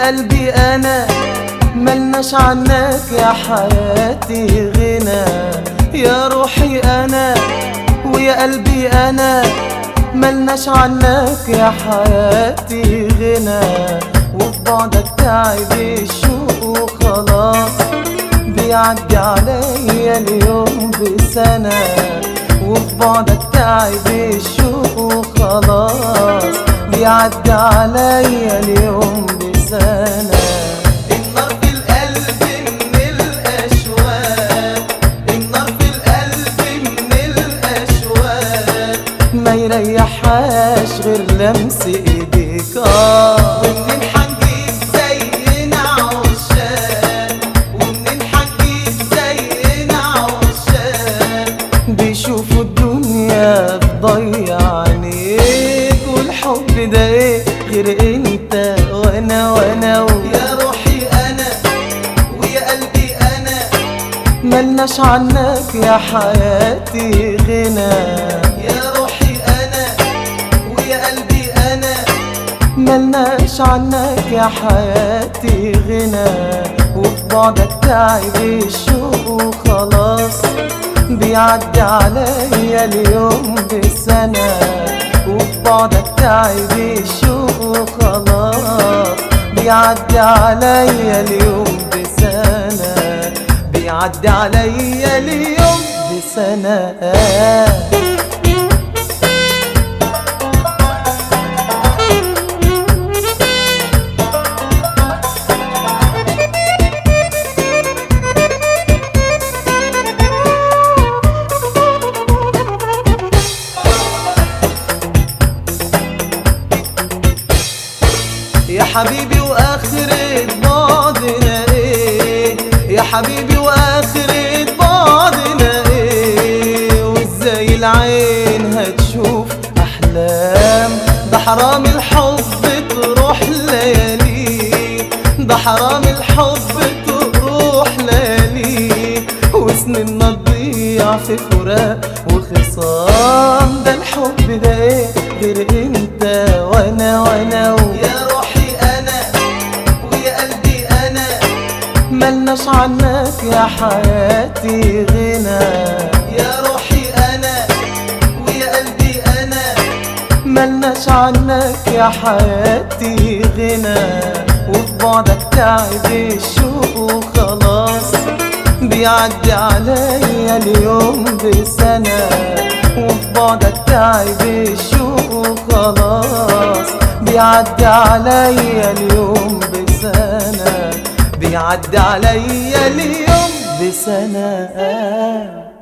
ويا قلبي انا ملناش عنك يا حياتي غنى يا روحي انا ويا قلبي انا ملناش عنك يا حياتي غنى وفي بعدك تعب الشوق وخلاص بيعدي عليا اليوم بسنة وفي بعدك تعب الشوق وخلاص بيعدي عليا اليوم بسنة النار في القلب من الأشواق النار في القلب من الأشواق ما يريحهاش غير لمس ايديك اه ومنين حنجيب زينا عشاق ومنين حنجيب زينا عشاق بيشوفوا الدنيا بضيع عينيك والحب ده ايه غير انت وانا وانا يا روحي انا ويا قلبي انا ملناش عنك يا حياتي غنى يا روحي انا ويا قلبي انا ملناش عنك يا حياتي غنى وفي بعدك تعب الشوق وخلاص بيعدي عليا اليوم بسنة وفي بعدك تعب الشوق وخلاص بيعدي عليا اليوم بسنة بيعدي عليا اليوم بسنة يا حبيبي واخرة بعدنا ايه يا حبيبي واخرة بعدنا ايه وازاي العين هتشوف احلام ده حرام الحب تروح ليالي ده حرام الحب تروح ليالي وسنين تضيع في فراق وخصام ده الحب ده ايه غير انت وانا وانا يا روحي انا ويا قلبي انا ملناش عنك يا حياتي غنى يا روحي انا ويا قلبي انا ملناش عنك يا حياتي غنى وفي بعدك تعب الشوق وخلاص بيعدي عليا اليوم بسنة وفي بعدك تعب الشوق وخلاص بيعدي عليا اليوم بسنة بيعدي عليا اليوم بسنة